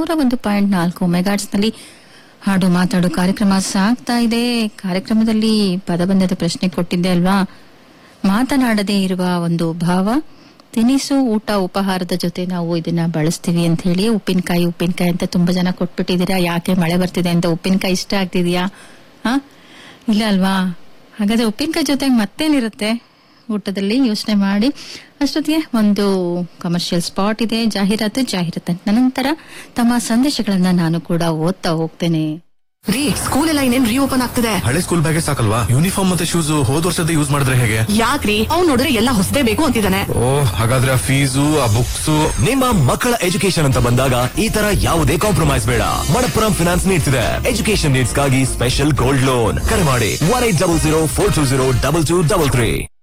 ನೂರ ಒಂದು ಪಾಯಿಂಟ್ ನಾಲ್ಕು ಮೆಗಾಟ್ಸ್ನಲ್ಲಿ ಹಾಡು ಮಾತಾಡು ಕಾರ್ಯಕ್ರಮ ಸಾಗ್ತಾ ಇದೆ ಕಾರ್ಯಕ್ರಮದಲ್ಲಿ ಪದಬಂಧದ ಪ್ರಶ್ನೆ ಕೊಟ್ಟಿದ್ದೆ ಅಲ್ವಾ ಮಾತನಾಡದೇ ಇರುವ ಒಂದು ಭಾವ ತಿನಿಸು ಊಟ ಉಪಹಾರದ ಜೊತೆ ನಾವು ಇದನ್ನ ಬಳಸ್ತೀವಿ ಅಂತ ಹೇಳಿ ಉಪ್ಪಿನಕಾಯಿ ಉಪ್ಪಿನಕಾಯಿ ಅಂತ ತುಂಬಾ ಜನ ಕೊಟ್ಬಿಟ್ಟಿದ್ದೀರಾ ಯಾಕೆ ಮಳೆ ಬರ್ತಿದೆ ಅಂತ ಉಪ್ಪಿನಕಾಯಿ ಇಷ್ಟ ಆಗ್ತಿದ್ಯಾ ಹಾ ಇಲ್ಲ ಅಲ್ವಾ ಹಾಗಾದ್ರೆ ಉಪ್ಪಿನಕಾಯಿ ಜೊತೆಗೆ ಮತ್ತೇನಿರುತ್ತೆ ಊಟದಲ್ಲಿ ಯೋಚನೆ ಮಾಡಿ ಅಷ್ಟೊತ್ತಿಗೆ ಒಂದು ಕಮರ್ಷಿಯಲ್ ಸ್ಪಾಟ್ ಇದೆ ಜಾಹೀರಾತು ಜಾಹೀರಾತು ನಂತರ ತಮ್ಮ ಸಂದೇಶಗಳನ್ನ ನಾನು ಕೂಡ ಓದ್ತಾ ಹೋಗ್ತೇನೆ ರೀ ಸ್ಕೂಲ್ ಎಲ್ಲ ಇನ್ನೇನ್ ರೀಓಪನ್ ಆಗ್ತಿದೆ ಹಳೆ ಸ್ಕೂಲ್ ಬ್ಯಾಗೇ ಸಾಕಲ್ವಾ ಯೂನಿಫಾರ್ಮ್ ಮತ್ತೆ ಶೂಸ್ ಹೋದ್ ವರ್ಷದ ಯೂಸ್ ಮಾಡಿದ್ರೆ ಹೇಗೆ ಯಾಕ್ರಿ ಅವ್ನ್ ನೋಡಿದ್ರೆ ಎಲ್ಲ ಹೊಸದೇ ಬೇಕು ಅಂತಿದ್ದಾನೆ ಓ ಹಾಗಾದ್ರೆ ಆ ಫೀಸು ಆ ಬುಕ್ಸ್ ನಿಮ್ಮ ಮಕ್ಕಳ ಎಜುಕೇಶನ್ ಅಂತ ಬಂದಾಗ ಈ ತರ ಯಾವುದೇ ಕಾಂಪ್ರಮೈಸ್ ಬೇಡ ಮಣಪ್ಪುರಂ ಫಿನಾನ್ಸ್ ನೀಡ್ತಿದೆ ಎಜುಕೇಶನ್ ನೀಡ್ಸ್ ಗಾಗಿ ಸ್ಪೆಷಲ್ ಗೋಲ್ಡ್ ಲೋನ್ ಕರೆ ಮಾಡಿ one eight double zero four two zero double two double three